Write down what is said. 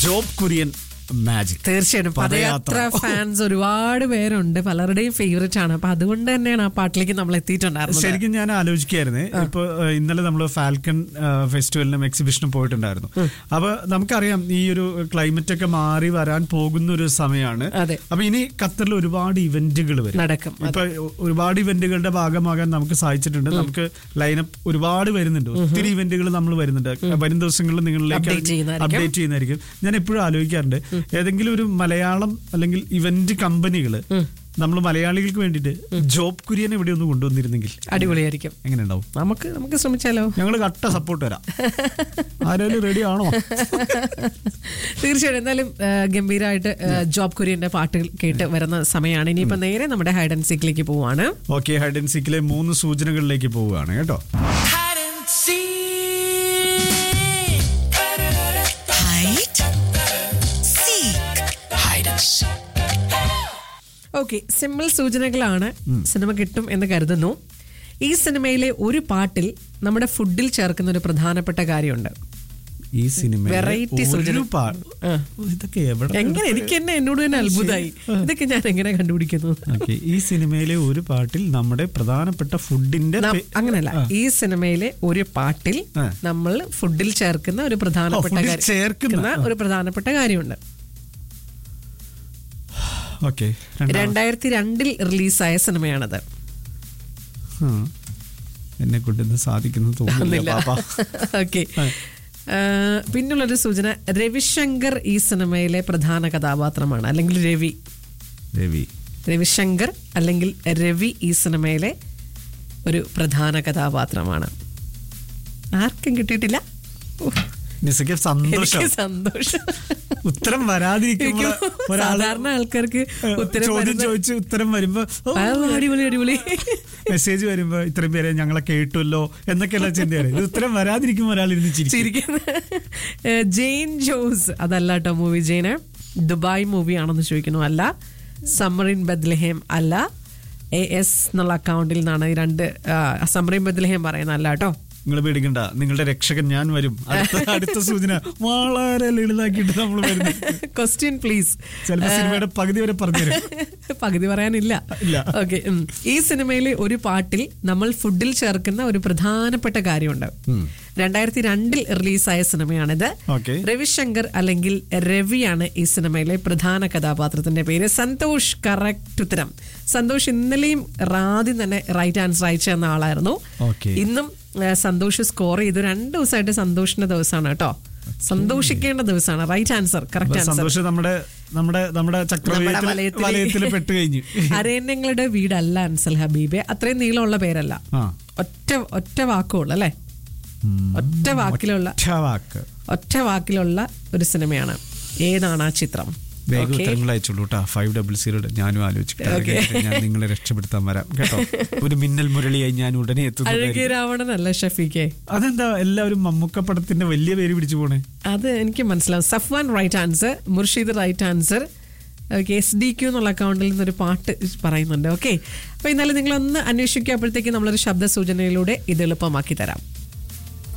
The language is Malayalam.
ജോബ് കുര്യൻ മാജിക് തീർച്ചയായിട്ടും പദയാത്ര ഫാൻസ് ഒരുപാട് പേരുണ്ട് പലരുടെയും ഫേവറേറ്റ് ആണ് അപ്പൊ അതുകൊണ്ട് തന്നെയാണ് ആ പാട്ടിലേക്ക് നമ്മൾ എത്തിയിട്ടുണ്ടായിരുന്നത് ശരിക്കും ഞാൻ ആലോചിക്കായിരുന്നേ ഇപ്പൊ ഏഹ്, ഇന്നലെ നമ്മൾ ഫാൽക്കൺ ഏഹ്, ഫെസ്റ്റിവലിനും എക്സിബിഷനും പോയിട്ടുണ്ടായിരുന്നു അപ്പൊ നമുക്കറിയാം ഈ ഒരു ക്ലൈമറ്റ് ഒക്കെ മാറി വരാൻ പോകുന്ന ഒരു സമയമാണ് അതെ. അപ്പൊ ഇനി ഖത്തറിൽ ഒരുപാട് ഇവന്റുകൾ വരും നടക്കും ഇപ്പൊ ഒരുപാട് ഇവന്റുകളുടെ ഭാഗമാകാൻ നമുക്ക് സാധിച്ചിട്ടുണ്ട് നമുക്ക് ലൈനപ്പ് ഒരുപാട് വരുന്നുണ്ട് ഒത്തിരി ഇവന്റുകൾ നമ്മൾ വരുന്നുണ്ട് വരും ദിവസങ്ങളിൽ നിങ്ങളിലേക്ക് Update ചെയ്യുന്നതായിരിക്കും. അപ്ഡേറ്റ് ചെയ്യുന്നതായിരിക്കും ഞാൻ എപ്പോഴും ആലോചിക്കാറുണ്ട് ഏതെങ്കിലും ഒരു മലയാളം അല്ലെങ്കിൽ ഇവന്റ് കമ്പനികൾ നമ്മൾ മലയാളികൾക്ക് വേണ്ടിയിട്ട് ജോബ് കുര്യൻ ഇവിടെ ഒന്ന് കൊണ്ടുവന്നിരുന്നെങ്കിൽ അടിപൊളിയായിരിക്കും എങ്ങനെ ഉണ്ടാവും നമുക്ക് നമുക്ക് ശ്രമിച്ചാലോ ഞങ്ങൾ കട്ട സപ്പോർട്ട് തരാം ആരെങ്കിലും റെഡി ആണോ തീർച്ചയായിട്ടും എന്തായാലും ആ, ഗംഭീരമായിട്ട് ആ, ജോബ് കുര്യന്റെ പാട്ടുകൾ കേട്ട് വരുന്ന സമയമാണ് ഇനിയിപ്പോ നേരെ നമ്മുടെ ഹൈഡ് ആൻഡ് സീക്കിലേക്ക് പോവാണ് ഓക്കെ ഹൈഡ് ആൻഡ് സീക്കിലെ മൂന്ന് സൂചനകളിലേക്ക് പോവുകയാണ് കേട്ടോ hide and seek. Hide, seek, Hide and seek. Okay simple സൂചനകളാണ് സിനിമ കിട്ടും എന്ന് കരുതുന്നു ഈ സിനിമയിലെ ഒരു പാട്ടിൽ നമ്മുടെ ഫുഡിൽ ചേർക്കുന്ന ഒരു പ്രധാനപ്പെട്ട കാര്യമുണ്ട് ഈ സിനിമ Variety സൂചന. ആ. ഇതൊക്കെ എവിടെ എങ്ങനെ എനിക്ക് തന്നെ എന്നോട് തന്നെ അത്ഭുതമായി ഇതൊക്കെ ഞാൻ എങ്ങനെ കണ്ടുപിടിക്കുന്നു ഓക്കെ ഈ സിനിമയിലെ ഒരു പാട്ടിൽ നമ്മുടെ പ്രധാനപ്പെട്ട ഫുഡിന്റെ നം- പേ- അങ്ങനല്ല ആ. ഈ സിനിമയിലെ ഒരു പാട്ടിൽ ആ. നമ്മൾ ഫുഡിൽ ചേർക്കുന്ന ഒരു പ്രധാനപ്പെട്ട ഓ, ഫുഡിൽ കാര്യം- ചേർക്കുന്ന, ആ. ഒരു പ്രധാനപ്പെട്ട കാര്യമുണ്ട് ഓക്കെ രണ്ടാമത്. രണ്ടായിരത്തി രണ്ടിൽ റിലീസായ സിനിമയാണത് ആ. എന്നെ കൊണ്ട് ഇന്ന് സാധിക്കുന്നു തോന്നുന്നില്ല ഒന്നില്ല പാപ്പ ഓക്കെ ആ. പിന്നുള്ളൊരു സൂചന രവിശങ്കർ ഈ സിനിമയിലെ പ്രധാന കഥാപാത്രമാണ് അല്ലെങ്കിൽ രവി രവി രവിശങ്കർ അല്ലെങ്കിൽ രവി ഈ സിനിമയിലെ ഒരു പ്രധാന കഥാപാത്രമാണ് ആർക്കും കിട്ടിയിട്ടില്ല ഉഫ്, നിസയ്ക്ക് സന്തോഷം എനിക്ക് സന്തോഷം ഉത്തരം വരാതിരിക്കുമ്പോൾ എനിക്ക് ഒരാള് സാധാരണ ആൾക്കാർക്ക് ഉത്തരം ചോദ്യം വരുന്ന- ചോദിച്ച് ഉത്തരം വരുമ്പോ ഓ, ആ, അടിപൊളി അടിപൊളി മെസ്സേജ് വരുമ്പോ ഇത്രയും പേരെ ഞങ്ങളെ കേട്ടുമല്ലോ എന്നൊക്കെയുള്ള ചിന്തയാണ് ഇത് ഉത്തരം വരാതിരിക്കുമ്പോൾ ഒരാൾ ഇരുന്ന് ചിരിക്കും ചിരിക്കുന്ന ഏഹ്, ജെയിൻ ജോസ് അതല്ല കേട്ടോ മൂവി ജെയിന് ദുബായ് മൂവി ആണെന്ന് ചോദിക്കുന്നു അല്ല സമ്മറിൻ ബദ്ലഹേം അല്ല എ എസ് എന്നുള്ള അക്കൗണ്ടിൽ നിന്നാണ് ഈ രണ്ട് സമ്മറിൻ ബദ്ലഹേം പറയുന്ന അല്ല കേട്ടോ നിങ്ങൾ പേടിക്കണ്ട നിങ്ങളുടെ രക്ഷകൻ ഞാൻ വരും അടുത്ത അടുത്ത സൂചന വളരെ ലളിതാക്കിയിട്ട് നമ്മൾ വരുന്നു ക്വസ്റ്റ്യൻ പ്ലീസ് ചിലപ്പോ സിനിമയുടെ പകുതി വരെ പറഞ്ഞുതരും പകുതി പറയാനില്ല ഇല്ല. ഓക്കെ ഈ സിനിമയിലെ ഒരു പാട്ടിൽ നമ്മൾ ഫുഡിൽ ചേർക്കുന്ന ഒരു പ്രധാനപ്പെട്ട കാര്യമുണ്ട് രണ്ടായിരത്തി രണ്ടിൽ റിലീസായ സിനിമയാണിത് Okay. രവിശങ്കർ അല്ലെങ്കിൽ രവിയാണ് ഈ സിനിമയിലെ പ്രധാന കഥാപാത്രത്തിന്റെ പേര് സന്തോഷ് കറക്റ്റ് ഉത്തരം സന്തോഷ് ഇന്നലെയും ആദ്യം തന്നെ റൈറ്റ് ആൻസർ അയച്ചു തന്ന ആളായിരുന്നു Okay. ഇന്നും ആ, സന്തോഷ് സ്കോർ ചെയ്തു രണ്ട് ദിവസമായിട്ട് സന്തോഷിന്റെ ദിവസമാണ് കേട്ടോ സന്തോഷിക്കേണ്ട ദിവസമാണ് റൈറ്റ് ആൻസർ കറക്റ്റ് ആൻസർ സന്തോഷം നമ്മുടെ നമ്മുടെ നമ്മുടെ ചക്രവലയത്തിൽ വലയത്തില് വലയത്തിൽ പെട്ട് കഴിഞ്ഞു അരണ്യങ്ങളുടെ വീടല്ല അൻസൽ ഹബീബെ അത്രയും നീളമുള്ള പേരല്ല ആ ഒറ്റ ഒറ്റ വാക്കുള്ളൂ അല്ലേ ഒറ്റ വാക്കിലുള്ള ഒറ്റ വാക്ക് ഒറ്റ വാക്കിലുള്ള ഒരു സിനിമയാണ് ഏതാണ് ആ ചിത്രം വേഗം Okay. ഉത്തരങ്ങൾ അയച്ചോളൂ കേട്ടോ ഫൈവ് ഡബിൾ സീറോയുടെ ഞാനും ആലോചിക്കട്ടെ അത് Okay. കഴിഞ്ഞിട്ട് ഞാൻ നിങ്ങളെ രക്ഷപ്പെടുത്താൻ വരാം കേട്ടോ ഒരു മിന്നൽ മുരളിയായി ഞാൻ ഉടനെ അഴകിയ എത്തുന്നു രാവണനല്ല ഷഫീഖെ അതെന്താ എല്ലാവരും മമ്മൂക്ക പടത്തിന്റെ വലിയ പേര് പിടിച്ചു പോണേ അത് എനിക്ക് മനസ്സിലാവും Safwan right answer Murshid right answer okay S D Q എന്നുള്ള അക്കൗണ്ടിൽ നിന്നൊരു പാട്ട് പറയുന്നുണ്ട് ഓക്കെ അപ്പൊ എന്നാലും നിങ്ങളൊന്ന് അന്വേഷിക്കുക അപ്പോഴത്തേക്ക് നമ്മളൊരു ശബ്ദ സൂചനയിലൂടെ ഇത് എളുപ്പമാക്കി തരാം